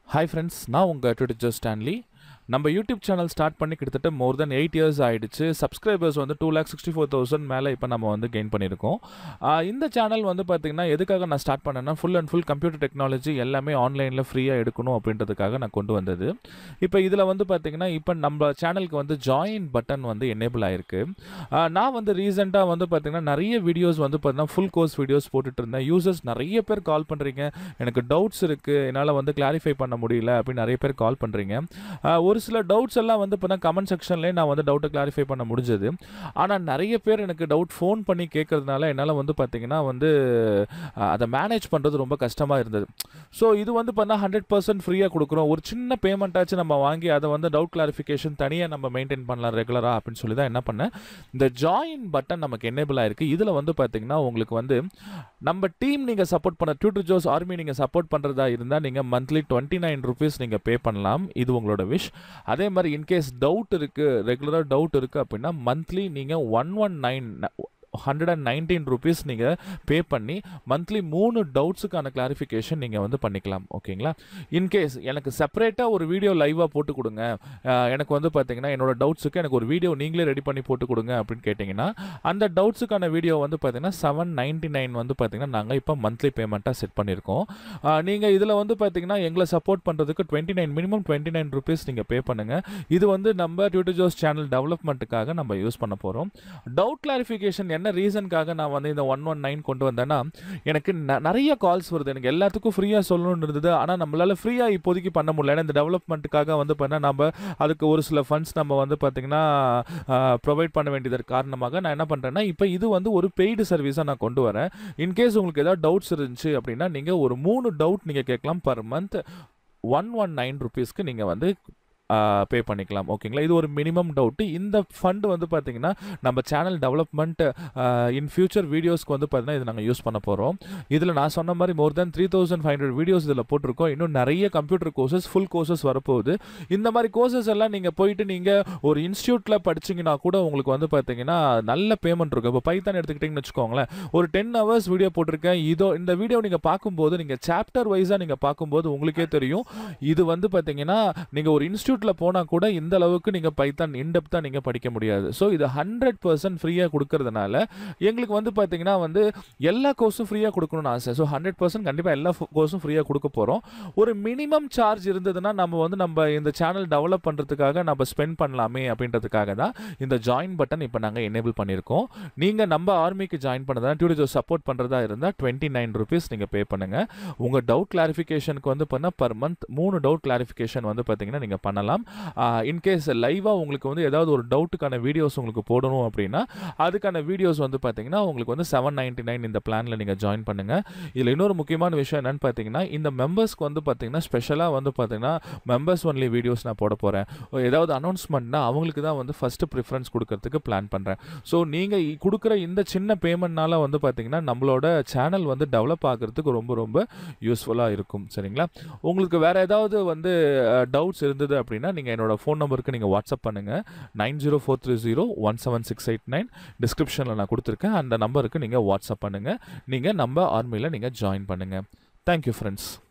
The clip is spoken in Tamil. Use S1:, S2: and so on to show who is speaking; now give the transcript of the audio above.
S1: ஹாய் ஃப்ரெண்ட்ஸ் நான் உங்கள் ட்விட்டர் ஸ்டான்லி நம்ம யூடியூப் சேனல் ஸ்டார்ட் பண்ணி கிட்டத்தட்ட மோர் தென் எயிட் இயர்ஸ் ஆயிடுச்சு சப்ஸ்கிரைபர்ஸ் வந்து two lakh sixty four thousand மேலே இப்போ நம்ம வந்து கெயின் பண்ணியிருக்கோம் ஆஹ் இந்த சேனல் வந்து பார்த்திங்கன்னா எதுக்காக நான் ஸ்டார்ட் பண்ணேன்னா full and full computer technology எல்லாமே ஆன்லைனில் ஃப்ரீயாக எடுக்கணும் அப்படின்றதுக்காக நான் கொண்டு வந்தது இப்போ இதில் வந்து பார்த்திங்கன்னா இப்போ நம்ம சேனலுக்கு வந்து ஜாயின் பட்டன் வந்து எனேபிள் ஆயிருக்கு ஆஹ் நான் வந்து ரீசெண்டாக வந்து பார்த்திங்கன்னா நிறைய வீடியோஸ் வந்து பார்த்தீங்கன்னா ஃபுல் கோர்ஸ் வீடியோஸ் போட்டுட்டு இருந்தேன் யூசர்ஸ் நிறைய பேர் கால் பண்ணுறீங்க எனக்கு டவுட்ஸ் இருக்குது என்னால் வந்து கிளாரிஃபை பண்ண முடியல அப்படின்னு நிறைய பேர் கால் பண்ணுறீங்க ஒரு சில டவுட்ஸ் எல்லாம் வந்து இப்போ கமெண்ட் செக்ஷன்லேயே நான் வந்து டவுட்டை கிளாரிஃபை பண்ண முடிஞ்சது ஆனால் நிறைய பேர் எனக்கு டவுட் ஃபோன் பண்ணி கேட்கறதுனால என்னால் வந்து பார்த்தீங்கன்னா வந்து அஹ், அதை மேனேஜ் பண்ணுறது ரொம்ப கஷ்டமாக இருந்தது ஸோ இது வந்து பார்த்தா ஹண்ட்ரட் பர்சன்ட் ஃப்ரீயாக கொடுக்குறோம் ஒரு சின்ன பேமெண்ட்டாச்சும் நம்ம வாங்கி அதை வந்து டவுட் கிளாரிஃபிகேஷன் தனியாக நம்ம மெயின்டைன் பண்ணலாம் ரெகுலராக அப்படின்னு சொல்லி தான் என்ன பண்ணேன் இந்த ஜாயின் பட்டன் நமக்கு எனேபிள் ஆயிருக்கு இதில் வந்து பார்த்தீங்கன்னா உங்களுக்கு வந்து நம்ம டீம் நீங்கள் சப்போர்ட் பண்ண டியூட்டர் ஜோஸ் ஆர்மி நீங்கள் சப்போர்ட் பண்ணுறதா இருந்தால் நீங்கள் மந்த்லி டுவெண்ட்டி நைன் ருபீஸ் நீங்கள் பே பண்ணலாம் இது உங்களோட விஷ் அதே மாதிரி இன்கேஸ் டவுட் இருக்குது ரெகுலராக டவுட் இருக்குது அப்படின்னா மந்த்லி நீங்கள் one one nine hundred and nineteen rupees நீங்கள் பே பண்ணி மந்த்லி மூணு டவுட்ஸுக்கான கிளாரிஃபிகேஷன் நீங்கள் வந்து பண்ணிக்கலாம் ஓகேங்களா இன்கேஸ் எனக்கு செப்பரேட்டாக ஒரு வீடியோ லைவாக போட்டு கொடுங்க அஹ், எனக்கு வந்து பார்த்தீங்கன்னா என்னோட டவுட்ஸுக்கு எனக்கு ஒரு வீடியோ நீங்களே ரெடி பண்ணி போட்டு கொடுங்க அப்படின்னு கேட்டிங்கன்னா அந்த டவுட்ஸுக்கான வீடியோ வந்து பார்த்தீங்கன்னா செவன் நைன்ட்டி நைன் வந்து பார்த்தீங்கன்னா நாங்கள் இப்போ மந்த்லி பேமெண்ட்டாக செட் பண்ணியிருக்கோம் நீங்கள் இதில் வந்து பார்த்தீங்கன்னா எங்களை சப்போர்ட் பண்ணுறதுக்கு twenty nine minimum twenty nine rupees நீங்கள் பே பண்ணுங்கள் இது வந்து நம்ம டியூட்டர் ஜோஸ் சேனல் டெவலப்மெண்ட்டுக்காக நம்ம யூஸ் பண்ண போகிறோம் டவுட் கிளாரிஃபிகேஷன் என்ன ரீசனுக்காக நான் வந்து இந்த ஒன் ஒன் நைன் கொண்டு வந்தேன்னா எனக்கு ந- நிறைய கால்ஸ் வருது எனக்கு எல்லாத்துக்கும் ஃப்ரீயாக சொல்லணும்னு இருந்தது ஆனால் நம்மளால் ஃப்ரீயாக இப்போதைக்கு பண்ண முடியல ஏன்னா இந்த டெவலப்மெண்ட்டுக்காக வந்து பண்ண நம்ம அதுக்கு ஒரு சில ஃபண்ட்ஸ் நம்ம வந்து பார்த்திங்கன்னா ப்ரொவைட் பண்ண வேண்டியது காரணமாக நான் என்ன பண்ணுறேன்னா இப்போ இது வந்து ஒரு பெய்டு சர்வீஸாக நான் கொண்டு வரேன் இன்கேஸ் உங்களுக்கு ஏதாவது டவுட்ஸ் இருந்துச்சு அப்படின்னா நீங்கள் ஒரு மூணு டவுட் நீங்கள் கேட்கலாம் per month one one nine ருபீஸ்க்கு நீங்கள் வந்து பே பண்ணிக்கலாம் ஓகேங்களா இது ஒரு மினிமம் டவுட்டு இந்த ஃபண்ட் வந்து பார்த்தீங்கன்னா நம்ம சேனல் டெவலப்மெண்ட் இன் ஃபியூச்சர் வீடியோஸ்க்கு வந்து பார்த்தீங்கன்னா இது நாங்கள் யூஸ் பண்ண போகிறோம் இதில் நான் சொன்ன மாதிரி more than three thousand five hundred videos இதில் போட்டிருக்கோம் இன்னும் நிறைய கம்ப்யூட்டர் கோர்சஸ் ஃபுல் கோர்சஸ் வரப்போகுது இந்த மாதிரி கோர்சஸ் எல்லாம் நீங்கள் போயிட்டு நீங்கள் ஒரு இன்ஸ்டியூட்டில் படிச்சீங்கன்னா கூட உங்களுக்கு வந்து பார்த்தீங்கன்னா நல்ல பேமெண்ட் இருக்கும் இப்போ பைத்தான் எடுத்துக்கிட்டிங்கன்னு வச்சுக்கோங்களேன் ஒரு டென் ஹவர்ஸ் வீடியோ போட்டிருக்கேன் இதோ இந்த வீடியோ நீங்கள் பார்க்கும்போது நீங்கள் சாப்டர் வைஸாக நீங்கள் பார்க்கும்போது உங்களுக்கே தெரியும் இது வந்து பார்த்தீங்கன்னா நீங்கள் ஒரு இன்ஸ்டியூட்டில் போனால் கூட இந்த அளவுக்கு நீங்கள் பைத்தான் இன்டெப்த்தாக நீங்கள் படிக்க முடியாது ஸோ இது ஹண்ட்ரட் பர்சன்ட் ஃப்ரீயாக கொடுக்கறதுனால எங்களுக்கு வந்து பார்த்தீங்கன்னா வந்து எல்லா கோர்ஸும் ஃப்ரீயாக கொடுக்கணும்னு ஆசை ஸோ ஹண்ட்ரட் பர்சன்ட் கண்டிப்பாக எல்லா கோர்ஸும் ஃப்ரீயாக கொடுக்க போகிறோம் ஒரு மினிமம் சார்ஜ் இருந்ததுன்னா நம்ம வந்து நம்ம இந்த சேனல் டெவலப் பண்ணுறதுக்காக நம்ம ஸ்பெண்ட் பண்ணலாமே அப்படின்றதுக்காக தான் இந்த ஜாயின் பட்டன் இப்போ நாங்கள் எனேபிள் பண்ணியிருக்கோம் நீங்கள் நம்ம ஆர்மிக்கு ஜாயின் பண்ணதா டியூட்டர் சப்போர்ட் பண்ணுறதா இருந்தால் டுவெண்ட்டி நைன் ருபீஸ் நீங்கள் பே பண்ணுங்கள் உங்கள் டவுட் கிளாரிஃபிகேஷனுக்கு வந்து பண்ணால் பர் மந்த் மூணு டவுட் கிளாரிஃபிகேஷன் வந்து பார்த்தீங்கன்னா நீங்கள் பண்ணலாம் இன்கேஸ் லைவாக உங்களுக்கு வந்து ஏதாவது ஒரு டவுட்டுக்கான வீடியோஸ் உங்களுக்கு போடணும் அப்படின்னா அதுக்கான வீடியோஸ் வந்து பார்த்தீங்கன்னா உங்களுக்கு வந்து செவன் நைன்ட்டி நைன் இந்த பிளானில் நீங்கள் ஜாயின் பண்ணுங்கள் இதில் இன்னொரு முக்கியமான விஷயம் என்னன்னு பார்த்தீங்கன்னா இந்த மெம்பர்ஸ்க்கு வந்து பார்த்தீங்கன்னா ஸ்பெஷலாக வந்து பார்த்தீங்கன்னா மெம்பர்ஸ் ஒன்லி வீடியோஸ் நான் போட போகிறேன் ஏதாவது அனௌன்ஸ்மெண்ட்னா அவங்களுக்கு தான் வந்து ஃபஸ்ட்டு ப்ரிஃபரன்ஸ் கொடுக்கறதுக்கு பிளான் பண்ணுறேன் ஸோ நீங்கள் கொடுக்குற இந்த சின்ன பேமெண்ட்னால வந்து பார்த்தீங்கன்னா நம்மளோட சேனல் வந்து டெவலப் ஆகிறதுக்கு ரொம்ப ரொம்ப யூஸ்ஃபுல்லாக இருக்கும் சரிங்களா உங்களுக்கு வேறு ஏதாவது வந்து டவுட்ஸ் இருந்தது அப்படின்னா நீங்கள் என்னோட ஃபோன் நம்பருக்கு நீங்கள் வாட்ஸ்அப் பண்ணுங்கள் nine zero four three zero one seven six eight nine டிஸ்கிரிப்ஷனில் நான் கொடுத்துருக்கேன் அந்த நம்பருக்கு நீங்கள் வாட்ஸ்அப் பண்ணுங்கள் நீங்கள் நம்ம ஆர்மியில் நீங்கள் ஜாயின் பண்ணுங்கள் தேங்க்யூ ஃப்ரெண்ட்ஸ்